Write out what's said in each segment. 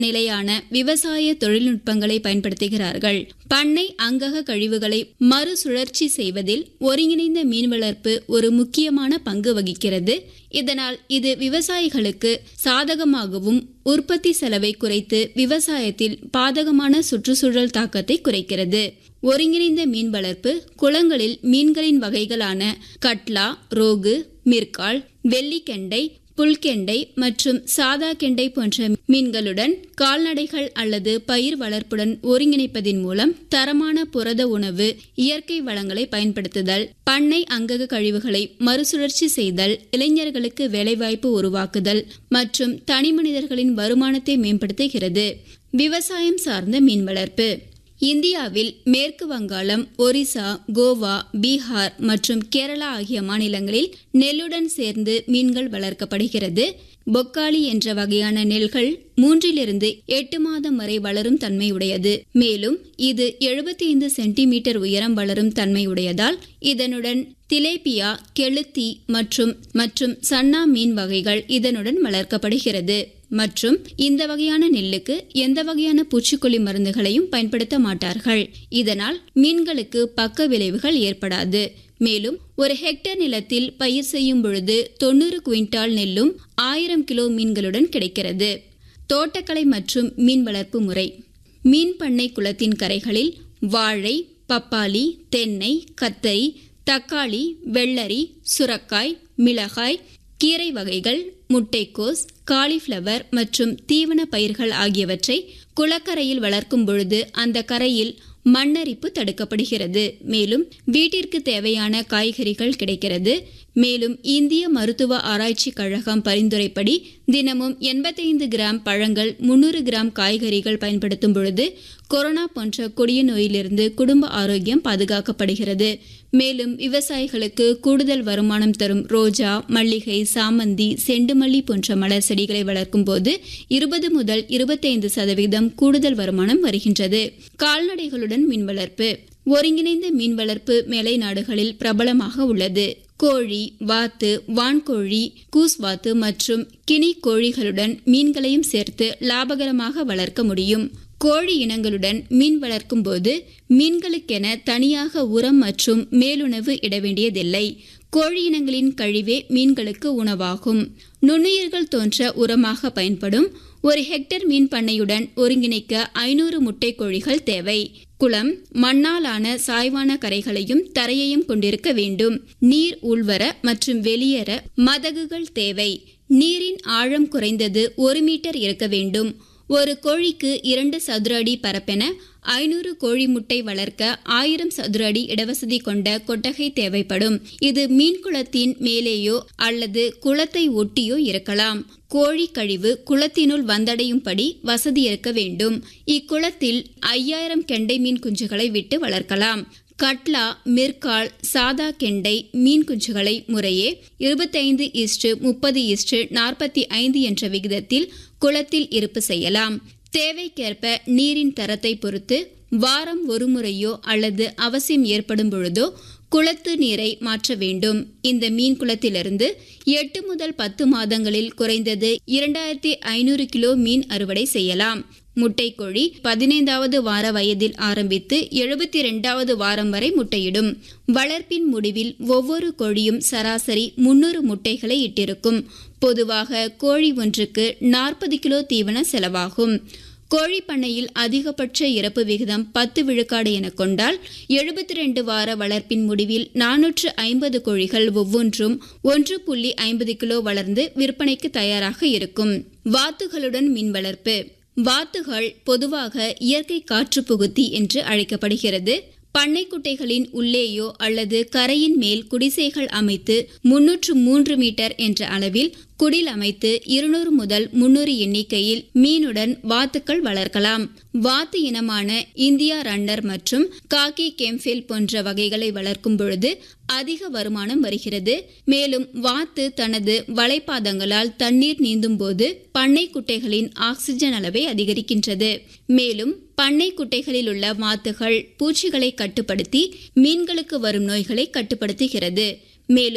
நிலையான விவசாய தொழில்நுட்பங்களை பயன்படுத்துகிறார்கள் பண்ணை அங்கக கழிவுகளை மறுசுழற்சி செய்வதில் ஒருங்கிணைந்த மீன் வளர்ப்பு ஒரு முக்கியமான பங்கு வகிக்கிறது இதனால் இது விவசாயிகளுக்கு சாதகமாகவும் உற்பத்தி செலவை குறைத்து விவசாயத்தில் பாதகமான சுற்றுச்சூழல் தாக்கத்தை குறைக்கிறது ஒருங்கிணைந்த மீன் வளர்ப்பு குளங்களில் மீன்களின் வகைகளான கட்லா ரோகு மிர்கால் வெள்ளிக்கெண்டை புல்கெண்டை மற்றும் சாதா கெண்டை போன்ற மீன்களுடன் கால்நடைகள் அல்லது பயிர் வளர்ப்புடன் ஒருங்கிணைப்பதின் மூலம் தரமான புரத உணவு இயற்கை வளங்களை பயன்படுத்துதல் பண்ணை அங்கக கழிவுகளை மறுசுழற்சி செய்தல் இளைஞர்களுக்கு வேலைவாய்ப்பு உருவாக்குதல் மற்றும் தனிமனிதர்களின் வருமானத்தை மேம்படுத்துகிறது விவசாயம் சார்ந்த மீன் வளர்ப்பு இந்தியாவில் மேற்கு வங்காளம் ஒரிசா கோவா பீகார் மற்றும் கேரளா ஆகிய மாநிலங்களில் நெல்லுடன் சேர்ந்து மீன்கள் வளர்க்கப்படுகிறது பொக்காளி என்ற வகையான நெல்கள் மூன்றிலிருந்து எட்டு மாதம் வரை வளரும் தன்மையுடையது மேலும் இது எழுபத்தி ஐந்து சென்டிமீட்டர் உயரம் வளரும் தன்மையுடையதால் இதனுடன் திலேபியா கெளுத்தி மற்றும் மற்றும் சன்னா மீன் வகைகள் இதனுடன் வளர்க்கப்படுகிறது மற்றும் இந்த வகையான நெல்லுக்கு எந்த வகையான பூச்சிக்கொல்லி மருந்துகளையும் பயன்படுத்த மாட்டார்கள் இதனால் மீன்களுக்கு பக்க விளைவுகள் ஏற்படாது மேலும் ஒரு ஹெக்டேர் நிலத்தில் பயிர் செய்யும் பொழுது தொண்ணூறு குவிண்டால் நெல்லும் ஆயிரம் கிலோ மீன்களுடன் கிடைக்கிறது தோட்டக்கலை மற்றும் மீன் வளர்ப்பு முறை மீன் பண்ணை குளத்தின் கரைகளில் வாழை பப்பாளி தென்னை கத்தரி தக்காளி வெள்ளரி சுரக்காய் மிளகாய் கீரை வகைகள் முட்டைக்கோஸ் காலிஃப்ளவர் மற்றும் தீவன பயிர்கள் ஆகியவற்றை குளக்கரையில் வளர்க்கும் பொழுது அந்த கரையில் மண்ணரிப்பு தடுக்கப்படுகிறது மேலும் வீட்டிற்கு தேவையான காய்கறிகள் கிடைக்கிறது மேலும் இந்திய மருத்துவ ஆராய்ச்சி கழகம் பரிந்துரைப்படி தினமும் எண்பத்தைந்து கிராம் பழங்கள் முன்னூறு கிராம் காய்கறிகள் பயன்படுத்தும் பொழுது கொரோனா போன்ற கொடிய நோயிலிருந்து குடும்ப ஆரோக்கியம் பாதுகாக்கப்படுகிறது மேலும் விவசாயிகளுக்கு கூடுதல் வருமானம் தரும் ரோஜா மல்லிகை சாமந்தி செண்டுமல்லி போன்ற மலர் செடிகளை வளர்க்கும் போது இருபது முதல் இருபத்தைந்து சதவீதம் கூடுதல் வருமானம் வருகின்றது கால்நடைகளுடன் மீன் வளர்ப்பு ஒருங்கிணைந்த மீன் வளர்ப்பு மேலை நாடுகளில் பிரபலமாக உள்ளது கோழி வாத்து வான்கோழி கூஸ்வாத்து மற்றும் கினி கோழிகளுடன் மீன்களையும் சேர்த்து லாபகரமாக வளர்க்க முடியும் கோழி இனங்களுடன் மீன் வளர்க்கும் போது மீன்களுக்கென தனியாக உரம் மற்றும் மேலுணவு இட வேண்டியதில்லை கோழி இனங்களின் கழிவே மீன்களுக்கு உணவாகும் நுண்ணுயிர்கள் தோன்ற உரமாக பயன்படும் ஒரு ஹெக்டேர் மீன் பண்ணையுடன் ஒருங்கிணைக்க ஐநூறு முட்டை கோழிகள் தேவை குளம் மண்ணாலான சாய்வான கரைகளையும் தரையையும் கொண்டிருக்க வேண்டும் நீர் உள்வர மற்றும் வெளியேற மதகுகள் தேவை நீரின் ஆழம் குறைந்தது ஒரு மீட்டர் இருக்க வேண்டும் ஒரு கோழிக்கு இரண்டு சதுர அடி பரப்பென ஐநூறு கோழி முட்டை வளர்க்க ஆயிரம் சதுர அடி இடவசதி கொண்ட கொட்டகை தேவைப்படும் இது மீன் குளத்தின் மேலேயோ அல்லது குளத்தை ஒட்டியோ இருக்கலாம் கோழி கழிவு குளத்தினுள் வந்தடையும்படி வசதி இருக்க வேண்டும் இக்குளத்தில் ஐயாயிரம் கெண்டை மீன் குஞ்சுகளை விட்டு வளர்க்கலாம் கட்லா மிர்கால் சாதா கெண்டை மீன் குஞ்சுகளை முறையே இருபத்தைந்து இஸ்டு முப்பது இஸ்டு நாற்பத்தி ஐந்து என்ற விகிதத்தில் குளத்தில் இருப்பு செய்யலாம் தேவைக்கேற்ப நீரின் தரத்தை பொறுத்து வாரம் ஒரு முறையோ அல்லது அவசியம் ஏற்படும் பொழுதோ குளத்து நீரை மாற்ற வேண்டும் இந்த மீன் குளத்திலிருந்து எட்டு முதல் பத்து மாதங்களில் குறைந்தது இரண்டாயிரத்தி ஐநூறு கிலோ மீன் அறுவடை செய்யலாம் முட்டைக்கோழி பதினைந்தாவது வார வயதில் ஆரம்பித்து எழுபத்தி இரண்டாவது வாரம் வரை முட்டையிடும் வளர்ப்பின் முடிவில் ஒவ்வொரு கோழியும் சராசரி முன்னூறு முட்டைகளை இட்டிருக்கும் பொதுவாக கோழி ஒன்றுக்கு நாற்பது கிலோ தீவன செலவாகும் கோழி பண்ணையில் அதிகபட்ச இறப்பு விகிதம் பத்து விழுக்காடு என கொண்டால் எழுபத்தி ரெண்டு வார வளர்ப்பின் முடிவில் நானூற்று ஐம்பது கோழிகள் ஒவ்வொன்றும் ஒன்று புள்ளி ஐம்பது கிலோ வளர்ந்து விற்பனைக்கு தயாராக இருக்கும் வாத்துகளுடன் மீன் வளர்ப்பு வாத்துகள் பொதுவாக இயற்கை காற்று புகுத்தி என்று அழைக்கப்படுகிறது பண்ணைக்குட்டைகளின் உள்ளேயோ அல்லது கரையின் மேல் குடிசைகள் அமைத்து முன்னூற்று மூன்று மீட்டர் என்ற அளவில் குடில் அமைத்து இருநூறு முதல் முன்னூறு எண்ணிக்கையில் மீனுடன் வாத்துக்கள் வளர்க்கலாம் வாத்து இனமான இந்தியா ரன்னர் மற்றும் காக்கி கெம்ஃபில் போன்ற வகைகளை வளர்க்கும் பொழுது அதிக வருமானம் வருகிறது மேலும் வாத்து தனது வலைப்பாதங்களால் தண்ணீர் நீந்தும் போது பண்ணை குட்டைகளின் ஆக்சிஜன் அளவை அதிகரிக்கின்றது மேலும் பண்ணை குட்டைகளில் உள்ள வாத்துகள் பூச்சிகளை கட்டுப்படுத்தி மீன்களுக்கு வரும் நோய்களை கட்டுப்படுத்துகிறது மேலும்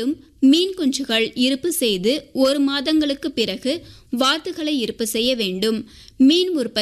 மீன் குஞ்சுகள் இருப்பு செய்து ஒரு மாதங்களுக்கு பிறகு வாத்துகளை இருப்பு செய்ய வேண்டும் மீன் உற்பத்தி